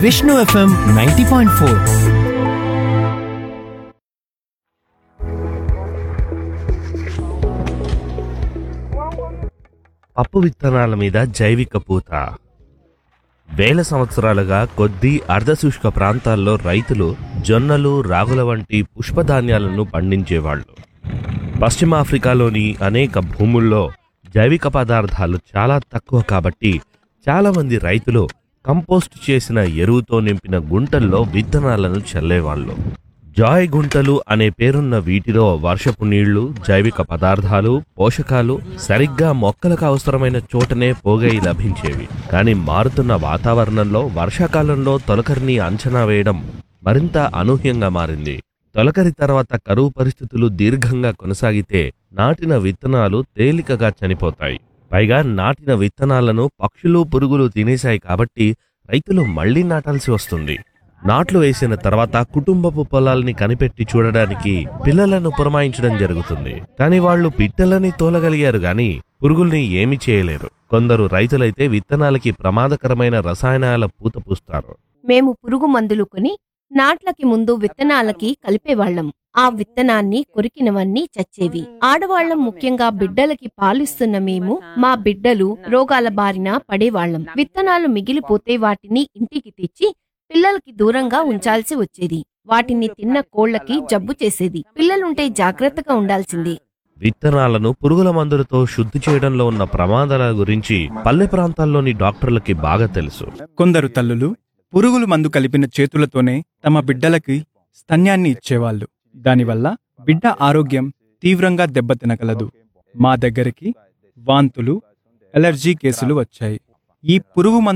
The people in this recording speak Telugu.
Vishnu FM ninety point four పప్పు విత్తనాల మీద జైవిక పూత వేల సంవత్సరాలుగా కొద్ది అర్ధశుష్క ప్రాంతాల్లో రైతులు జొన్నలు రాగుల వంటి పుష్పధాన్యాలను పండించేవాళ్ళు పశ్చిమాఫ్రికాలోని అనేక భూముల్లో జైవిక పదార్థాలు చాలా తక్కువ కాబట్టి చాలామంది రైతులు కంపోస్ట్ చేసిన ఎరువుతో నింపిన గుంటల్లో విత్తనాలను చల్లేవాళ్ళు జాయ్ గుంటలు అనే పేరున్న వీటిలో వర్షపు నీళ్లు జైవిక పదార్థాలు పోషకాలు సరిగ్గా మొక్కలకు అవసరమైన చోటనే పోగై లభించేవి కానీ మారుతున్న వాతావరణంలో వర్షాకాలంలో తొలకరిని అంచనా వేయడం మరింత అనూహ్యంగా మారింది తొలకరి తర్వాత కరువు పరిస్థితులు దీర్ఘంగా కొనసాగితే నాటిన విత్తనాలు తేలికగా చనిపోతాయి పైగా నాటిన విత్తనాలను పక్షులు పురుగులు తినేశాయి కాబట్టి రైతులు మళ్లీ నాటాల్సి వస్తుంది నాట్లు వేసిన తర్వాత కుటుంబపు పొలాల్ని కనిపెట్టి చూడడానికి పిల్లలను పురమాయించడం జరుగుతుంది కానీ వాళ్ళు పిట్టలని తోలగలిగారు గాని పురుగుల్ని ఏమీ చేయలేరు కొందరు రైతులైతే విత్తనాలకి ప్రమాదకరమైన రసాయనాల పూత పూస్తారు మేము పురుగు మందులు కొని నాట్లకి ముందు విత్తనాలకి కలిపేవాళ్లం ఆ విత్తనాన్ని కొరికినవన్నీ చచ్చేవి ఆడవాళ్లం ముఖ్యంగా బిడ్డలకి పాలిస్తున్న మేము మా బిడ్డలు రోగాల బారిన పడేవాళ్లం విత్తనాలు మిగిలిపోతే వాటిని ఇంటికి తెచ్చి పిల్లలకి దూరంగా ఉంచాల్సి వచ్చేది వాటిని తిన్న కోళ్లకి జబ్బు చేసేది పిల్లలుంటే జాగ్రత్తగా ఉండాల్సింది విత్తనాలను పురుగుల మందులతో శుద్ధి చేయడంలో ఉన్న ప్రమాదాల గురించి పల్లె ప్రాంతాల్లోని డాక్టర్లకి బాగా తెలుసు కొందరు తల్లులు పురుగులు మందు కలిపిన చేతులతోనే తమ బిడ్డలకి స్తన్యాన్ని ఇచ్చేవాళ్ళు దానివల్ల బిడ్డ ఆరోగ్యం తీవ్రంగా దెబ్బతినగలదు మా దగ్గరికి వాంతులు ఎలర్జీ కేసులు వచ్చాయి ఈ పురుగు మందు